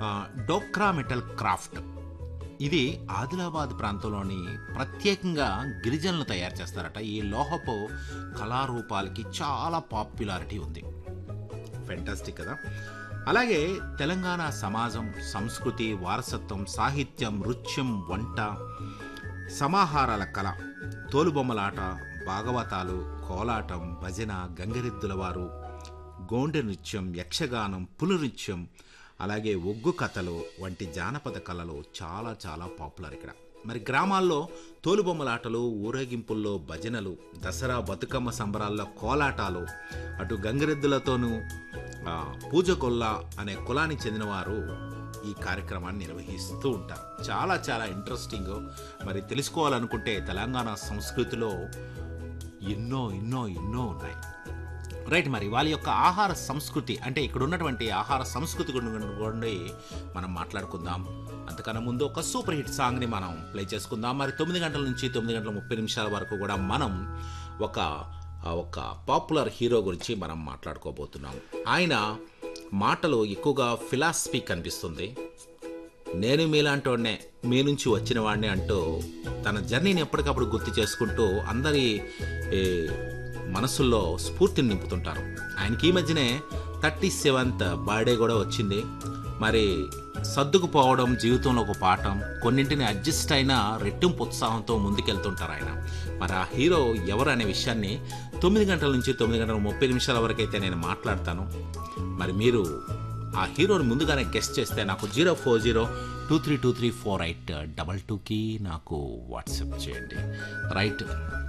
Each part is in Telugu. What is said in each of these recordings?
ఆ, డోక్రా మెటల్ క్రాఫ్ట్ ఇది ఆదిలాబాద్ ప్రాంతంలోని ప్రత్యేకంగా గిరిజనులు తయారు చేస్తారట ఈ లోహపు కళారూపాలకి చాలా పాపులారిటీ ఉంది ఫెంటాస్టిక్ కదా అలాగే తెలంగాణ సమాజం సంస్కృతి వారసత్వం సాహిత్యం నృత్యం వంట సమాహారాల కళ తోలుబొమ్మలాట భాగవతాలు కోలాటం భజన గంగరెద్దుల వారు గోండె నృత్యం యక్షగానం పులు నృత్యం అలాగే ఒగ్గు కథలు వంటి జానపద కళలు చాలా చాలా పాపులర్ ఇక్కడ మరి గ్రామాల్లో తోలుబొమ్మలాటలు ఊరేగింపుల్లో భజనలు దసరా బతుకమ్మ సంబరాల్లో కోలాటాలు అటు గంగరెద్దులతోనూ ఆ, పూజగొల్ల అనే కులానికి చెందినవారు ఈ కార్యక్రమాన్ని నిర్వహిస్తూ ఉంటారు చాలా చాలా ఇంట్రెస్టింగ్ మరి తెలుసుకోవాలనుకుంటే తెలంగాణ సంస్కృతిలో ఎన్నో ఎన్నో ఎన్నో ఉన్నాయి రైట్ మరి వాళ్ళ యొక్క ఆహార సంస్కృతి అంటే ఇక్కడ ఉన్నటువంటి ఆహార సంస్కృతి గురించి మనం మాట్లాడుకుందాం అంతకన్నా ముందు ఒక సూపర్ హిట్ సాంగ్ని మనం ప్లే చేసుకుందాం మరి తొమ్మిది గంటల నుంచి తొమ్మిది గంటల ముప్పై నిమిషాల వరకు కూడా మనం ఒక ఆ, ఒక పాపులర్ హీరో గురించి మనం మాట్లాడుకోబోతున్నాం ఆయన మాటలు ఎక్కువగా ఫిలాసఫీ కనిపిస్తుంది నేను మీలాంటోడ్నే మీ నుంచి వచ్చిన వాడిని అంటూ తన జర్నీని ఎప్పటికప్పుడు గుర్తు చేసుకుంటూ అందరి ఏ, మనసుల్లో స్ఫూర్తిని నింపుతుంటారు ఆయనకి ఈ మధ్యనే థర్టీ సెవెంత్ బర్త్డే కూడా వచ్చింది మరి సర్దుకుపోవడం జీవితంలో ఒక పాఠం కొన్నింటిని అడ్జస్ట్ అయినా రెట్టింపు ఉత్సాహంతో ముందుకెళ్తుంటారు ఆయన మరి ఆ హీరో ఎవరు అనే విషయాన్ని తొమ్మిది గంటల నుంచి తొమ్మిది గంటల ముప్పై నిమిషాల వరకు అయితే నేను మాట్లాడతాను మరి మీరు ఆ హీరోని ముందుగానే గెస్ట్ చేస్తే నాకు zero four zero two three two three four eight double టూకి నాకు వాట్సాప్ చేయండి రైట్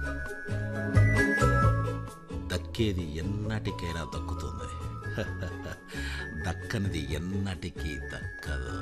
దక్కేది ఎన్నటికైనా దక్కుతుంది దక్కనిది ఎన్నటికీ దక్కదు